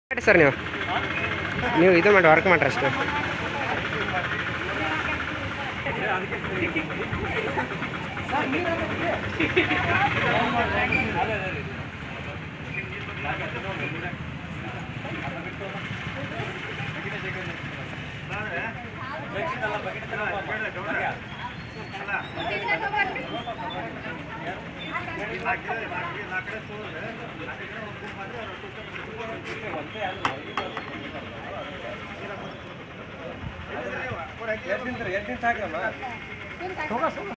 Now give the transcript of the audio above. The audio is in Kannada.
ಮಾಡಿ ಸರ್ ನೀವು ನೀವು ಇದು ಮಾಡಿ ವರ್ಕ್ ಮಾಡ್ರಿ ಅಷ್ಟೇ ಎಷ್ಟು ದಿನ ಎಷ್ಟು ದಿನ ಸಾಕ್ರಮ್ಮ